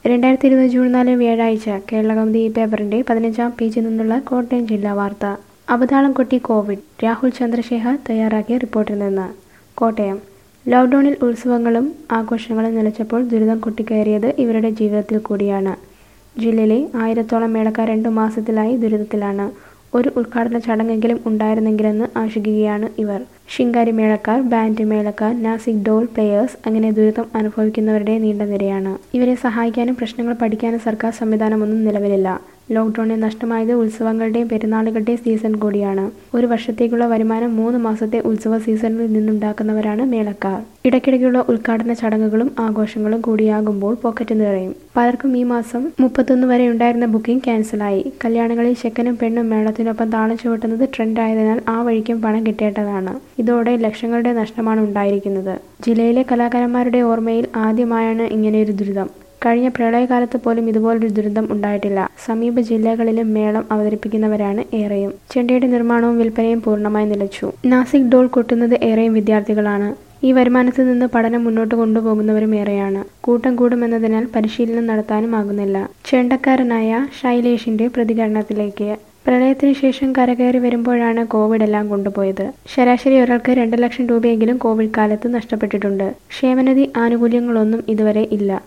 രണ്ടായിരത്തി ഇരുപത് ജൂൺ നാല് വ്യാഴാഴ്ച കേരളകൗമുദി ഈ പേപ്പറിന്റെ പതിനഞ്ചാം പേജിൽ നിന്നുള്ള കോട്ടയം ജില്ലാ വാർത്ത അവതാളം കൊട്ടി കോവിഡ് രാഹുൽ ചന്ദ്രശേഖർ തയ്യാറാക്കിയ റിപ്പോർട്ടിൽ നിന്ന് കോട്ടയം ലോക്ക്ഡൌണിൽ ഉത്സവങ്ങളും ആഘോഷങ്ങളും നിലച്ചപ്പോൾ ദുരിതം കൊട്ടിക്കയറിയത് ഇവരുടെ ജീവിതത്തിൽ കൂടിയാണ് ജില്ലയിലെ ആയിരത്തോളം മേളക്കാർ രണ്ടു മാസത്തിലായി ദുരിതത്തിലാണ് ഒരു ഉദ്ഘാടന ചടങ്ങെങ്കിലും ഉണ്ടായിരുന്നെങ്കിലെന്ന് ആശിക്കുകയാണ് ഇവർ ശിങ്കാരി മേളക്കാർ ബാൻഡ് മേളക്കാർ നാസിക് ഡോൾ പ്ലെയേഴ്സ് അങ്ങനെ ദുരിതം അനുഭവിക്കുന്നവരുടെ നീണ്ട നിരയാണ് ഇവരെ സഹായിക്കാനും പ്രശ്നങ്ങൾ പഠിക്കാനും സർക്കാർ സംവിധാനമൊന്നും നിലവിലില്ല ലോക്ക്ഡൌണിൽ നഷ്ടമായത് ഉത്സവങ്ങളുടെയും പെരുന്നാളുകളുടെയും സീസൺ കൂടിയാണ് ഒരു വർഷത്തേക്കുള്ള വരുമാനം മൂന്ന് മാസത്തെ ഉത്സവ സീസണിൽ നിന്നുണ്ടാക്കുന്നവരാണ് മേളക്കാർ ഇടയ്ക്കിടയ്ക്കുള്ള ഉദ്ഘാടന ചടങ്ങുകളും ആഘോഷങ്ങളും കൂടിയാകുമ്പോൾ പോക്കറ്റ് നിറയും പലർക്കും ഈ മാസം മുപ്പത്തൊന്ന് വരെ ഉണ്ടായിരുന്ന ബുക്കിംഗ് ക്യാൻസലായി കല്യാണങ്ങളിൽ ചെക്കനും പെണ്ണും മേളത്തിനൊപ്പം താളം ചുവട്ടുന്നത് ട്രെൻഡ് ആയതിനാൽ ആ വഴിക്കും പണം കിട്ടേണ്ടതാണ് ഇതോടെ ലക്ഷങ്ങളുടെ നഷ്ടമാണ് ഉണ്ടായിരിക്കുന്നത് ജില്ലയിലെ കലാകാരന്മാരുടെ ഓർമ്മയിൽ ആദ്യമായാണ് ഇങ്ങനെയൊരു ദുരിതം കഴിഞ്ഞ പ്രളയകാലത്ത് പോലും ഇതുപോലൊരു ദുരന്തം ഉണ്ടായിട്ടില്ല സമീപ ജില്ലകളിലും മേളം അവതരിപ്പിക്കുന്നവരാണ് ഏറെയും ചെണ്ടയുടെ നിർമ്മാണവും വിൽപ്പനയും പൂർണ്ണമായി നിലച്ചു നാസിക് ഡോൾ കൊട്ടുന്നത് ഏറെയും വിദ്യാർത്ഥികളാണ് ഈ വരുമാനത്തിൽ നിന്ന് പഠനം മുന്നോട്ട് കൊണ്ടുപോകുന്നവരും ഏറെയാണ് കൂട്ടം കൂടുമെന്നതിനാൽ പരിശീലനം നടത്താനും ആകുന്നില്ല ചെണ്ടക്കാരനായ ശൈലേഷിന്റെ പ്രതികരണത്തിലേക്ക് പ്രളയത്തിന് ശേഷം കരകയറി വരുമ്പോഴാണ് കോവിഡ് എല്ലാം കൊണ്ടുപോയത് ശരാശരി ഒരാൾക്ക് രണ്ട് ലക്ഷം രൂപയെങ്കിലും കോവിഡ് കാലത്ത് നഷ്ടപ്പെട്ടിട്ടുണ്ട് ക്ഷേമനിധി ആനുകൂല്യങ്ങളൊന്നും ഇതുവരെ ഇല്ല